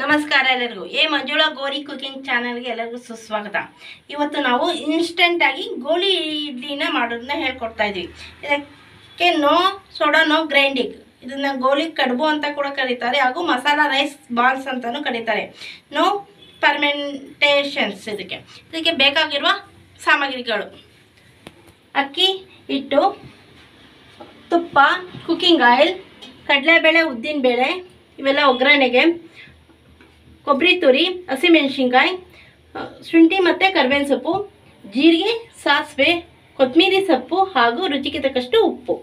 ನಮಸ್ಕಾರ ಎಲ್ಲರಿಗೂ ಎ ಮಂಜುಳಾ ಗೋರಿ ಕುಕಿಂಗ್ ಚಾನಲ್ಗೆ ಎಲ್ಲರಿಗೂ ಸುಸ್ವಾಗತ ಇವತ್ತು ನಾವು ಇನ್ಸ್ಟೆಂಟ್ ಆಗಿ ಗೋಲಿ ಇಡ್ಲಿನ ಮಾಡೋದನ್ನ ಹೇಳ್ಕೊಡ್ತಾ ಇದ್ವಿ ಇದಕ್ಕೆ ನೋ ಸೋಡಾ ನೋ ಗ್ರೈಂಡಿಂಗ್ ಇದನ್ನ ಗೋಲಿ ಕಡುಬು ಅಂತ ಕೂಡ ಕರೀತಾರೆ ಹಾಗೂ ಮಸಾಲಾ ರೈಸ್ ಬಾಲ್ಸ್ ಅಂತಾನೂ ಕರೀತಾರೆ ನೋ ಪರ್ಮೆಂಟೇಷನ್ಸ್ ಇದಕ್ಕೆ ಇದಕ್ಕೆ ಬೇಕಾಗಿರುವ ಸಾಮಗ್ರಿಗಳು ಅಕ್ಕಿ ಹಿಟ್ಟು ತುಪ್ಪ ಕುಕ್ಕಿಂಗ್ ಆಯಿಲ್ ಕಡಲೆಬೇಳೆ ಉದ್ದಿನಬೇಳೆ ಇವೆಲ್ಲ ಒಗ್ಗರಣೆಗೆ ಕೊಬ್ಬರಿ ತುರಿ ಹಸಿಮೆಣಸಿನ್ಕಾಯಿ ಅ, ಶುಂಠಿ ಮತ್ತು ಕರ್ಬೇವಿನ ಸೊಪ್ಪು ಜೀರಿಗೆ ಸಾಸಿವೆ ಕೊತ್ತಂಬರಿ ಸೊಪ್ಪು ಹಾಗೂ ರುಚಿಗೆ ತಕ್ಕಷ್ಟು ಉಪ್ಪು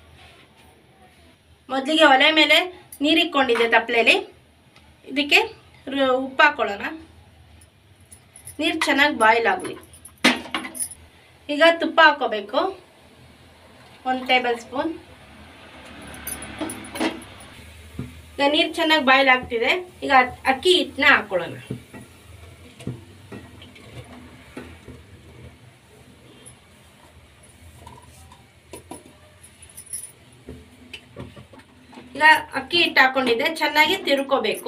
ಮೊದಲಿಗೆ ಒಲೆ ಮೇಲೆ ನೀರಿಕ್ಕೊಂಡಿದ್ದೆ ತಪ್ಪಲೆಯಲ್ಲಿ ಇದಕ್ಕೆ ರು- ಉಪ್ಪು ಹಾಕ್ಕೊಳ್ಳೋಣ ನೀರು ಚೆನ್ನಾಗಿ ಬಾಯ್ಲ್ ಆಗಲಿ ಈಗ ತುಪ್ಪ ಹಾಕ್ಕೋಬೇಕು ಒಂದು ಟೇಬಲ್ ಸ್ಪೂನ್ ಈಗ ನೀರು ಚೆನ್ನಾಗಿ ಬಾಯ್ಲ್ ಆಗ್ತಿದೆ ಈಗ ಅಕ್- ಅಕ್ಕಿ ಹಿಟ್ಟನ್ನ ಹಾಕ್ಕೊಳ್ಳೋಣ ಈಗ ಅಕ್ಕಿ ಹಿಟ್ಟು ಹಾಕೊಂಡಿದ್ದೆ ಚೆನ್ನಾಗಿ ತಿರ್ಕೋಬೇಕು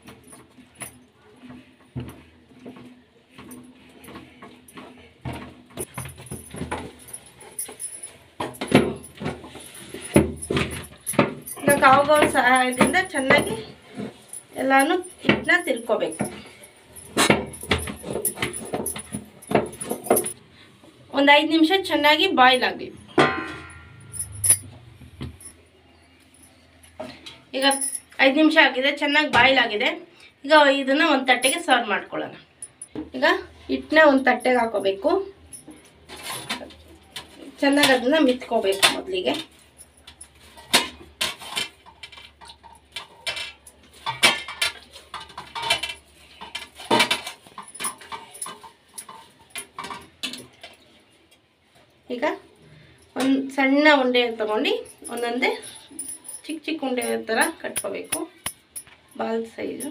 ಈಗ ಕಾವುಗೌಳ ಸಹಾಯದಿಂದ ಚೆನ್ನಾಗಿ ಎಲ್ಲಾನು ಹಿಟ್ಟನ್ನ ತಿರ್ಕೋಬೇಕು ಒಂದು ಐದು ನಿಮಿಷ ಚೆನ್ನಾಗಿ ಬಾಯ್ಲ್ ಆಗಲಿ ಈಗ ಐದು ನಿಮಿಷ ಆಗಿದೆ ಚೆನ್ನಾಗಿ ಬಾಯ್ಲ್ ಆಗಿದೆ ಈಗ ಇದನ್ನು ಒಂದು ತಟ್ಟೆಗೆ ಸರ್ವ್ ಮಾಡ್ಕೊಳ್ಳೋಣ ಈಗ ಹಿಟ್ಟನ್ನ ಒಂದು ತಟ್ಟೆಗೆ ಹಾಕೋಬೇಕು ಚೆನ್ನಾಗಿ ಅದನ್ನ ಮಿತ್ಕೋಬೇಕು ಮೊದಲಿಗೆ ಈಗ ಒಂದು ಸಣ್ಣ ಉಂಡೆ ತಗೊಂಡು ಒಂದೊಂದೇ ಚಿಕ್ಕ ಚಿಕ್ಕ ಉಂಡೆ ಥರ ಕಟ್ಕೋಬೇಕು ಬಾಲ್ ಸೈಜು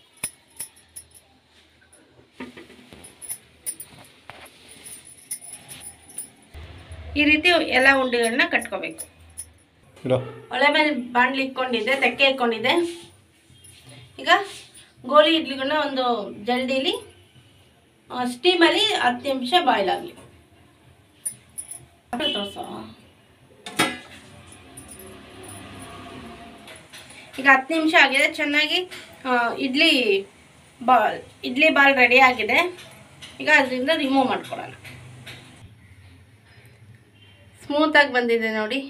ಈ ರೀತಿ ಎಲ್ಲ ಉಂಡೆಗಳನ್ನ ಕಟ್ಕೋಬೇಕು ಇಡೋ ಒಲೆ ಮೇಲೆ ಬಾಣಲಿ ಇಟ್ಕೊಂಡಿದ್ದೆ ತೆಕ್ಕೆ ಇಟ್ಕೊಂಡಿದ್ದೆ ಈಗ ಗೋಲಿ ಇಡ್ಲಿಗಳನ್ನ ಒಂದು ಜಲ್ಡಿಲಿ ಸ್ಟೀಮಲ್ಲಿ ಹತ್ತು ನಿಮಿಷ ಬಾಯ್ಲ್ ಆಗಲಿ ತೋರ್ಸೋ ಈಗ ಹತ್ತು ನಿಮಿಷ ಆಗಿದೆ ಚೆನ್ನಾಗಿ ಆ, idli ball idli ball ready ಆಗಿದೆ ಈಗ ಅದರಿಂದ ರಿಮೂವ್ ಮಾಡ್ಕೊಳ್ಳೋಣ ಸ್ಮೂತಾಗಿ ಬಂದಿದೆ ನೋಡಿ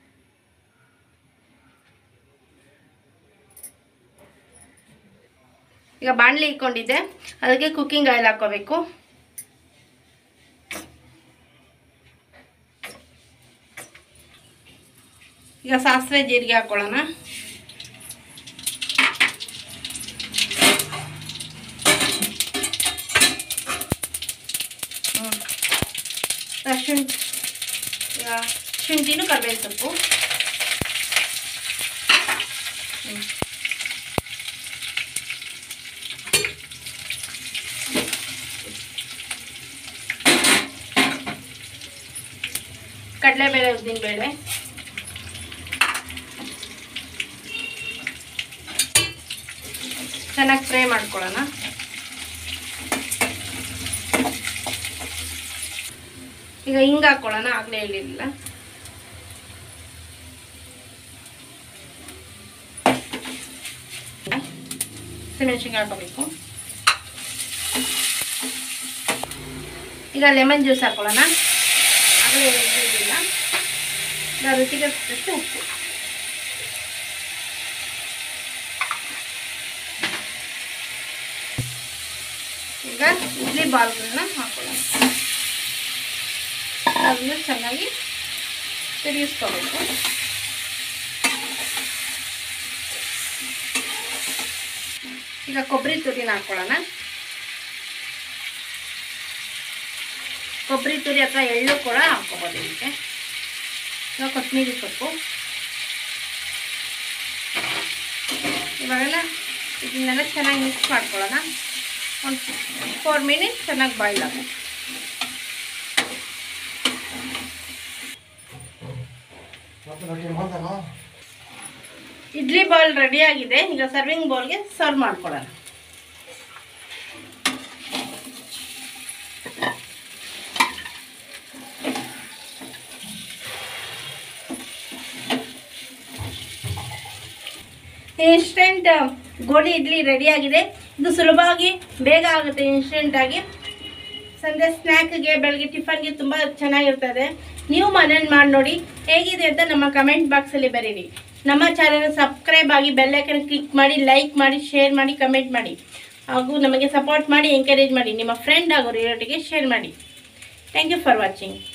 ಈಗ ಬಾಣಲಿ ಇಟ್ಕೊಂಡಿದ್ದೆ ಅದಕ್ಕೆ ಕುಕ್ಕಿಂಗ್ ಆಯಿಲ್ ಹಾಕೋಬೇಕು ಈಗ ಸಾಸಿವೆ ಜೀರಿಗೆ ಹಾಕೊಳ್ಳೋಣ ಹ್ಮ್. ಈಗ ಶುಂಠಿ ಈಗ ಶುಂಠಿನೂ ಕರ್ಬೇವಿನ ಸೊಪ್ಪು ಹ್ಮ್. ಕಡಲೆಬೇಳೆ ಉದ್ದಿನಬೇಳೆ ಚೆನ್ನಾಗಿ ಫ್ರೈ ಮಾಡ್ಕೊಳ್ಳೋಣ ಈಗ ಹಿಂಗೆ ಹಾಕ್ಕೊಳ್ಳೋಣ ಆಗಲೇ ಹೇಳಿರಲಿಲ್ಲ ಹಸಿಮೆಣ್ಸಿನ್ಕಾಯಿ ಹಾಕೋಬೇಕು ಈಗ ಲೆಮನ್ ಜ್ಯೂಸ್ ಹಾಕ್ಕೊಳ್ಳೋಣ ಆಗಲೇ ಹೇಳಿರಲಿಲ್ಲ ಈಗ ರುಚಿಗೆ ತಕ್ಕಷ್ಟು ಉಪ್ಪು ಈಗ ಇಡ್ಲಿ ಬಾಲ್ಗಳನ್ನ ಹಾಕೊಳ್ಳೋಣ ಅದನ್ನ ಚೆನ್ನಾಗಿ ತಿರುಗಿಸ್ಕೋಬೇಕು ಈಗ ಕೊಬ್ಬರಿ ತುರಿನ ಹಾಕೊಳ್ಳೋಣ ಕೊಬ್ಬರಿ ತುರಿ ಅಥವಾ ಎಳ್ಳು ಕೂಡ ಹಾಕೋಬೋದು ಇದಕ್ಕೆ ಇವಾಗ ಕೊತ್ತಂಬರಿ ಸೊಪ್ಪು ಇವಾಗೆಲ್ಲ ಇದನ್ನೆಲ್ಲ ಚೆನ್ನಾಗಿ ಮಿಕ್ಸ್ ಮಾಡ್ಕೊಳ್ಳೋಣ ಒಂದು ಫೋರ್ ಮಿನಿಟ್ಸ್ ಚೆನ್ನಾಗಿ ಬಾಯ್ಲ್ ಆಗುತ್ತೆ ಇಡ್ಲಿ ಬಾಲ್ ರೆಡಿ ಆಗಿದೆ ಈಗ ಸರ್ವಿಂಗ್ ಬೌಲ್ಗೆ ಸರ್ವ್ ಮಾಡ್ಕೊಳ್ಳೋಣ ಇನ್ಸ್ಟೆಂಟ್ ಗೋಳಿ ಇಡ್ಲಿ ರೆಡಿಯಾಗಿದೆ ಇದು ಸುಲಭವಾಗಿ ಬೇಗ ಆಗುತ್ತೆ ಇನ್ಸ್ಟೆಂಟಾಗಿ ಸಂಜೆ ಸ್ನ್ಯಾಕ್ಗೆ ಬೆಳಗ್ಗೆ ಟಿಫನ್ಗೆ ತುಂಬ ಚೆನ್ನಾಗಿರ್ತದೆ ನೀವು ಮನೇಲಿ ಮಾಡಿ ನೋಡಿ ಹೇಗಿದೆ ಅಂತ ನಮ್ಮ ಕಮೆಂಟ್ ಬಾಕ್ಸಲ್ಲಿ ಬರೀರಿ ನಮ್ಮ ಚಾನಲ್ ಸಬ್ಸ್ಕ್ರೈಬ್ ಆಗಿ ಬೆಲ್ಲೈಕನ್ ಕ್ಲಿಕ್ ಮಾಡಿ ಲೈಕ್ ಮಾಡಿ ಶೇರ್ ಮಾಡಿ ಕಮೆಂಟ್ ಮಾಡಿ ಹಾಗೂ ನಮಗೆ ಸಪೋರ್ಟ್ ಮಾಡಿ ಎಂಕರೇಜ್ ಮಾಡಿ ನಿಮ್ಮ ಫ್ರೆಂಡ್ ಹಾಗೂ ರಿಲೇಟಿವ್ಗೆ ಶೇರ್ ಮಾಡಿ ಥ್ಯಾಂಕ್ ಯು ಫಾರ್ ವಾಚಿಂಗ್